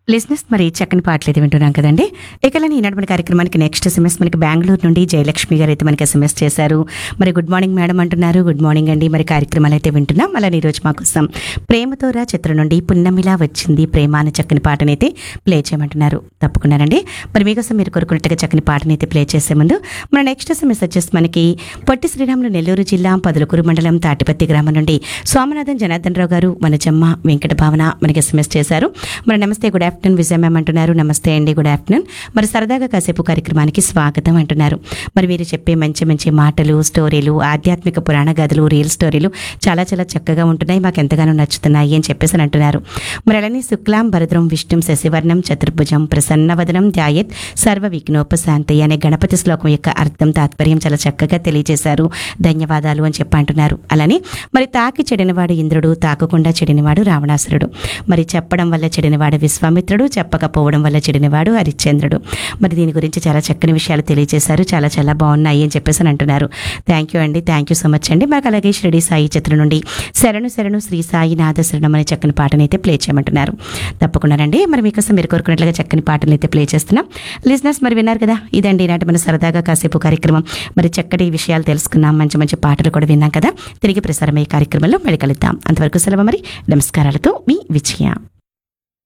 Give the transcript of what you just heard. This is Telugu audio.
లిజినెస్ మరి చక్కని పాటలు అయితే వింటున్నాం కదండి ఇక ఈనాడు మన కార్యక్రమానికి నెక్స్ట్ ఎస్ఎంఎస్ మనకి బెంగళూరు నుండి జయలక్ష్మి గారు అయితే మనకి ఎస్ఎంఎస్ చేశారు మరి గుడ్ మార్నింగ్ మేడం అంటున్నారు గుడ్ మార్నింగ్ అండి మరి కార్యక్రమాలు అయితే వింటున్నాం అలానే ఈరోజు మాకోసం ప్రేమతోరా చిత్రం నుండి పున్నమిలా వచ్చింది ప్రేమ అనే చక్కని పాటనైతే ప్లే చేయమంటున్నారు తప్పకుండానండి మరి మీకోసం మీరు కోరుకున్నట్టుగా చక్కని పాటనైతే ప్లే చేసే ముందు మన నెక్స్ట్ ఎస్ఎంఎస్ వచ్చేసి మనకి పొట్టి శ్రీరాములు నెల్లూరు జిల్లా పదులకూరు మండలం తాటిపత్తి గ్రామం నుండి సోమనాథన్ జనార్దన్ రావు గారు మనజమ్మ వెంకట భావన మనకి ఎస్ఎంఎస్ చేశారు మరి నమస్తే గుడ్ ఆఫ్టర్నూన్ విజయ మ్యామ్ అంటున్నారు నమస్తే అండి గుడ్ ఆఫ్టర్నూన్ మరి సరదాగా కాసేపు కార్యక్రమానికి స్వాగతం అంటున్నారు మరి మీరు చెప్పే మంచి మంచి మాటలు స్టోరీలు ఆధ్యాత్మిక పురాణ గాథలు రియల్ స్టోరీలు చాలా చాలా చక్కగా ఉంటున్నాయి మాకు ఎంతగానో నచ్చుతున్నాయి అని చెప్పేసి అని అంటున్నారు మరి అలానే శుక్లాం భరద్రం విష్ణుం శశివర్ణం చతుర్భుజం ప్రసన్నవదనం ధ్యాయత్ సర్వ విఘ్నోపశాంతి అనే గణపతి శ్లోకం యొక్క అర్థం తాత్పర్యం చాలా చక్కగా తెలియజేశారు ధన్యవాదాలు అని చెప్పి అంటున్నారు అలానే మరి తాకి చెడినవాడు ఇంద్రుడు తాకకుండా చెడినవాడు రావణాసురుడు మరి చెప్పడం వల్ల చెడినవాడు విశ్వామిత్రుడు చెప్పకపోవడం వల్ల చెడినవాడు హరిశ్చంద్రుడు మరి దీని గురించి చాలా చక్కని విషయాలు తెలియజేశారు చాలా చాలా బాగున్నాయి అని చెప్పేసి అని అంటున్నారు థ్యాంక్ యూ అండి థ్యాంక్ యూ సో మచ్ అండి మాకు అలాగే షిరిడి సాయి చిత్రం నుండి శరణు శరణు శ్రీ సాయి నాథ శరణం అనే చక్కని పాటను అయితే ప్లే చేయమంటున్నారు తప్పకుండానండి మరి మీకోసం మీరు కోరుకున్నట్లుగా చక్కని పాటలు అయితే ప్లే చేస్తున్నాం లిజినెస్ మరి విన్నారు కదా ఇదండి ఈనాటి మన సరదాగా కాసేపు కార్యక్రమం మరి చక్కటి విషయాలు తెలుసుకున్నాం మంచి మంచి పాటలు కూడా విన్నాం కదా తిరిగి ప్రసారమయ్యే కార్యక్రమంలో మళ్ళీ కలుద్దాం అంతవరకు సెలవు మరి నమస్కారాలతో మీ విజయ